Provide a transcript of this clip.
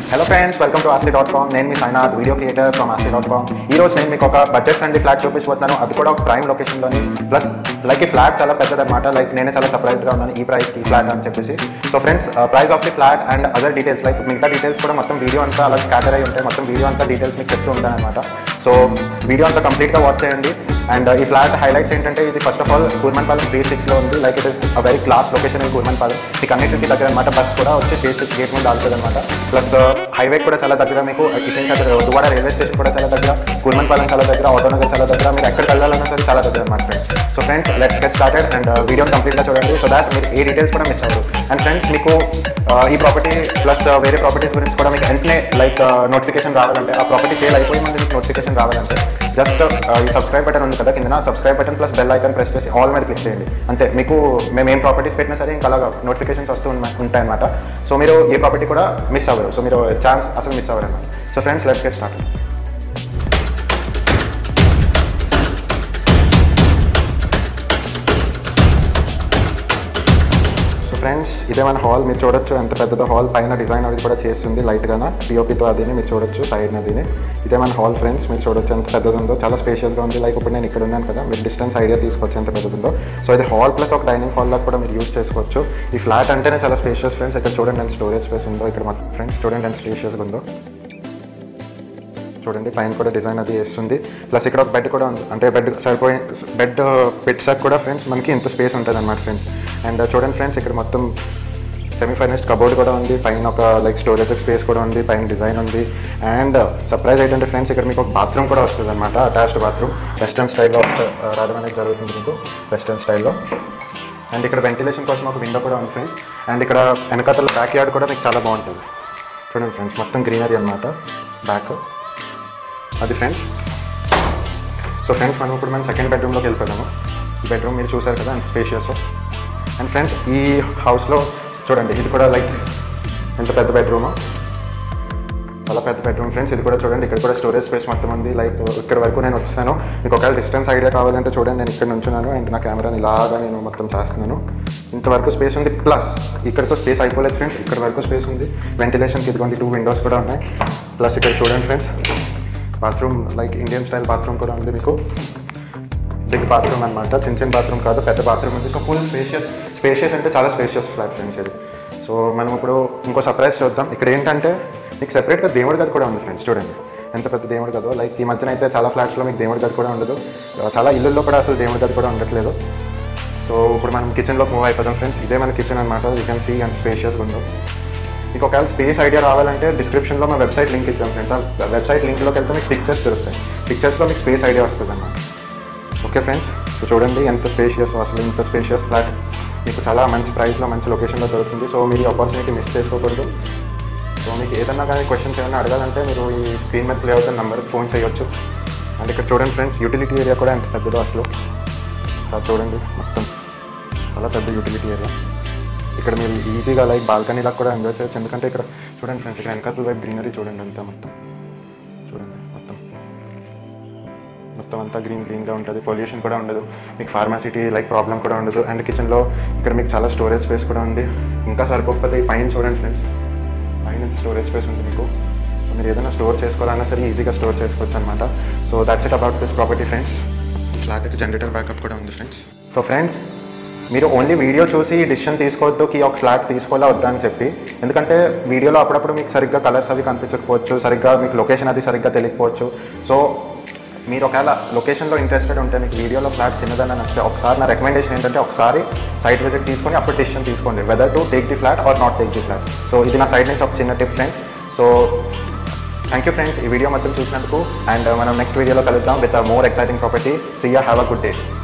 hello friends welcome to Aasly dot com నేను మీ Sainath video creator from Aasly dot com ఈ రోజు నేను మీకు ఒక బడ్జెట్ ఫ్రెండ్లీ ఫ్లాట్ చూపించబోతున్నాను అది కూడా ఒక ప్రైమ్ లొకేషన్లోని ప్లస్ లైక్ ఈ ఫ్లాట్ చాలా పెద్దదన్నమాట లైక్ నేనే చాలా సర్ప్రైజ్గా ఉన్నాను ఈ ప్రైస్ ఈ ఫ్లాట్ అని చెప్పేసి so friends price of the flat and other details like మిగతా డీటెయిల్స్ కూడా మొత్తం వీడియో అంతా అలా స్కాటర్ అయి ఉంటాయి మొత్తం వీడియో అంతా డీటెయిల్స్ మీకు చెప్తూ ఉంటాను అనమాట సో వీడియో అంతా కంప్లీట్గా వాచ్ చేయండి అండ్ ఈ ఫ్లాట్ హైలైట్స్ ఏంటంటే ఇది first of all Kurmannapalem B సిక్స్లో ఉంది like it is a very class location in Kurmannapalem మీకు అన్నిటికీ దగ్గర అనమాట బస్ కూడా వచ్చి బీ సిక్స్ గేట్ ముందు ఆగుతుంది అనమాట ప్లస్ హైవే కూడా చాలా దగ్గర మీకు ఇటు నుంచి దువాడ రైల్వే స్టేషన్ కూడా చాలా దగ్గర కూర్మన్పాలెం చాలా దగ్గర ఆటోనగర్ చాలా దగ్గర మీరు ఎక్కడికి వెళ్ళాలన్నా సరే చాలా దగ్గర అనమాట friends so friends let's get started and వీడియోని కంప్లీట్గా చూడండి సో దాట్ మీరు ఏ డీటెయిల్స్ కూడా మిస్ అవ్వరు అండ్ ఫ్రెండ్స్ మీకు uh, ఈ ప్రాపర్టీ ప్లస్ వేరే ప్రాపర్టీస్ గురించి కూడా మీకు వెంటనే లైక్ నోటిఫికేషన్ రావాలంటే ఆ ప్రాపర్టీ సేల్ అయిపోయి ముందు మీకు నోటిఫికేషన్ రావాలంటే జస్ట్ ఈ సబ్స్క్రైబ్ బటన్ ఉంది కదా కింద subscribe button plus bell icon press చేసి ఆల్ మీద క్లిక్ చేయండి అంతే మీకు మేము ఏం ప్రాపర్టీస్ పెట్టినా సరే ఇంకా అలాగా నోటిఫికేషన్స్ వస్తూ ఉన్న- ఉంటాయన్నమాట సో మీరు ఏ ప్రాపర్టీ కూడా మిస్ అవ్వరు సో మీరు ఛాన్స్ అసలు మిస్ అవ్వరు అన్నమాట so friends let's get start so friends ఇదే మన హాల్ మీరు చూడొచ్చు ఎంత పెద్దదో హాల్ పైన డిజైన్ అది కూడా చేస్తుంది లైట్గా పిఓపితో అదిని మీరు చూడొచ్చు సైడ్ అదిని ఇదే మన హాల్ ఫ్రెండ్స్ మీరు చూడొచ్చు ఎంత పెద్దది ఉందో చాలా స్పేషియస్గా ఉంది లైక్ ఇప్పుడు నేను ఇక్కడ ఉన్నాను కదా మీరు డిస్టెన్స్ ఐడియా తీసుకోవచ్చు ఎంత పెద్దది ఉందో సో ఇది హాల్ ప్లస్ ఒక డైనింగ్ హాల్ లాగా కూడా మీరు యూస్ చేసుకోవచ్చు ఈ ఫ్లాట్ అంటేనే చాలా స్పేషియస్ ఫ్రెండ్స్ ఇక్కడ చూడండి ఎంత స్టోరేజ్ స్పేస్ ఉందో ఇక్కడ మొత్తం ఫ్రెండ్స్ చూడండి ఎంత స్పేషియస్గా ఉందో చూడండి పైన కూడా డిజైన్ అది వేస్తుంది ప్లస్ ఇక్కడ ఒక బెడ్ కూడా ఉంది అంటే బెడ్ సరిపోయి బెడ్ పెట్టాక కూడా ఫ్రెండ్స్ మనకి ఇంత స్పేస్ ఉంటుంది అనమాట ఫ్రెండ్స్ అండ్ చూడండి ఫ్రెండ్స్ ఇక్కడ మొత్తం సెమీ ఫైనెస్ట్ కబోర్డ్ కూడా ఉంది పైన ఒక లైక్ స్టోరేజ్ స్పేస్ కూడా ఉంది పైన డిజైన్ ఉంది అండ్ సర్ప్రైజ్ ఏంటంటే ఫ్రెండ్స్ ఇక్కడ మీకు ఒక బాత్రూమ్ కూడా వస్తుంది అనమాట అటాచ్డ్ బాత్రూమ్ వెస్టర్న్ స్టైల్లో వస్తే రావడం అనేది జరుగుతుంది మీకు వెస్టర్న్ స్టైల్లో అండ్ ఇక్కడ వెంటిలేషన్ కోసం ఒక విండో కూడా ఉంది ఫ్రెండ్స్ అండ్ ఇక్కడ వెనకాతల బ్యాక్ యార్డ్ కూడా మీకు చాలా బాగుంటుంది చూడండి ఫ్రెండ్స్ మొత్తం గ్రీనరీ అనమాట బ్యాక్ అది ఫ్రెండ్స్ సో ఫ్రెండ్స్ మనం ఇప్పుడు మనం సెకండ్ బెడ్రూమ్లోకి వెళ్ళిపోయాము ఈ బెడ్రూమ్ మీరు చూసారు కదా అంత స్పేషియస్ అండ్ ఫ్రెండ్స్ ఈ హౌస్లో చూడండి ఇది కూడా లైక్ ఎంత పెద్ద బెడ్రూమ్ చాలా పెద్ద బెడ్రూమ్ ఫ్రెండ్స్ ఇది కూడా చూడండి ఇక్కడ కూడా స్టోరేజ్ స్పేస్ మొత్తం ఉంది లైక్ ఇక్కడ వరకు నేను వచ్చాను మీకు ఒకవేళ డిస్టెన్స్ ఐడియా కావాలంటే చూడండి నేను ఇక్కడ నుంచున్నాను అండ్ నా కెమెరాని ఇలాగా నేను మొత్తం చేస్తున్నాను ఇంతవరకు స్పేస్ ఉంది ప్లస్ ఇక్కడితో స్పేస్ అయిపోలేదు ఫ్రెండ్స్ ఇక్కడ వరకు స్పేస్ ఉంది వెంటిలేషన్కి ఇదిగోండి టూ విండోస్ కూడా ఉన్నాయి ప్లస్ ఇక్కడ చూడండి friends bathroom like Indian style bathroom కూడా ఉంది మీకు బిగ్ బాత్రూమ్ అనమాట చిన్న చిన్న బాత్రూమ్ కాదు పెద్ద బాత్రూమ్ ఉంది సో ఫుల్ స్పేషియస్ స్పేషియస్ అంటే చాలా స్పేషియస్ ఫ్లాట్ ఫ్రెండ్స్ ఇది సో మనం ఇప్పుడు ఇంకో సర్ప్రైజ్ చూద్దాం ఇక్కడ ఏంటంటే మీకు సెపరేట్గా దేవుడి గది కూడా ఉంది ఫ్రెండ్స్ చూడండి ఎంత పెద్ద దేవుడి గదో లైక్ ఈ మధ్యన అయితే చాలా ఫ్లాట్స్లో మీకు దేవుడి గది కూడా ఉండదు చాలా ఇళ్ళల్లో కూడా అసలు దేవుడి గది కూడా ఉండట్లేదు సో ఇప్పుడు మనం కిచెన్లోకి మూవ్ అయిపోదాం ఫ్రెండ్స్ ఇదే మన కిచెన్ అనమాట యూ కెన్ సీ అండ్ స్పేషియస్గా ఉందో మీకు ఒకవేళ స్పేస్ ఐడియా రావాలంటే డిస్క్రిప్షన్లో మా వెబ్సైట్ లింక్ ఇచ్చాం ఫ్రెండ్స్ ఆ వెబ్సైట్ లింక్లోకి వెళ్తే మీకు పిక్చర్స్ దొరుకుతాయి పిక్చర్స్లో మీకు స్పేస్ ఐడియా వస్తుంది అన్నమాట ఓకే ఫ్రెండ్స్ సో చూడండి ఎంత స్పేషియస్ అసలు ఇంత స్పేషియస్ ఫ్లాట్ మీకు చాలా మంచి ప్రైస్లో మంచి లొకేషన్లో దొరుకుతుంది సో మీరు ఈ ఆపర్చునిటీ మిస్ చేసుకోకూడదు సో మీకు ఏదన్నా కానీ క్వశ్చన్స్ ఏమైనా అడగాలంటే మీరు ఈ స్క్రీన్ మీద ప్లే అవుతున్న నెంబర్కి ఫోన్ చేయొచ్చు అండ్ ఇక్కడ చూడండి ఫ్రెండ్స్ యూటిలిటీ ఏరియా కూడా ఎంత పెద్దదో అసలు సార్ చూడండి మొత్తం చాలా పెద్ద యూటిలిటీ ఏరియా ఇక్కడ మీరు ఈజీగా లైక్ బాల్కనీలా కూడా ఎంజాయ్ చేయొచ్చు ఎందుకంటే ఇక్కడ చూడండి ఫ్రెండ్స్ ఇక్కడ వెనకాల వైపు గ్రీనరీ చూడండి అంతా మొత్తం చూడండి మొత్తం మొత్తం అంతా గ్రీన్ గ్రీన్గా ఉంటుంది పొల్యూషన్ కూడా ఉండదు మీకు ఫార్మాసిటీ లైక్ ప్రాబ్లం కూడా ఉండదు అండ్ కిచెన్లో ఇక్కడ మీకు చాలా స్టోరేజ్ స్పేస్ కూడా ఉంది ఇంకా సరిపోకపోతే ఈ పైన చూడండి ఫ్రెండ్స్ పైన స్టోరేజ్ స్పేస్ ఉంది మీకు సో మీరు ఏదైనా స్టోర్ చేసుకోవాలన్నా సరే ఈజీగా స్టోర్ చేసుకోవచ్చు అనమాట so that's it about this property friends ఈ ఫ్లాట్కి జనరేటర్ బ్యాకప్ కూడా ఉంది ఫ్రెండ్స్ సో ఫ్రెండ్స్ మీరు ఓన్లీ వీడియో చూసి డిసిషన్ తీసుకోవద్దు కి ఒక ఫ్లాట్ తీసుకోవాలా వద్దా అని చెప్పి ఎందుకంటే వీడియోలో అప్పుడప్పుడు మీకు సరిగ్గా కలర్స్ అవి కనిపించకపోవచ్చు సరిగ్గా మీకు లొకేషన్ అది సరిగ్గా తెలియకపోవచ్చు సో మీరు ఒకవేళ లొకేషన్లో ఇంట్రెస్టెడ్ ఉంటే మీకు వీడియోలో ఫ్లాట్ చిన్నదని నచ్చితే ఒకసారి నా రికమెండేషన్ ఏంటంటే ఒకసారి సైట్ విజిట్ తీసుకొని అప్పుడు డిసిషన్ తీసుకోండి whether to take the flat or not take the flat so ఇది నా సైడ్ నుంచి ఒక చిన్న tip friends so thank you friends ఈ వీడియో మొత్తం చూసినందుకు అండ్ మనం నెక్స్ట్ వీడియోలో కలుద్దాం with more exciting property see ya have a good day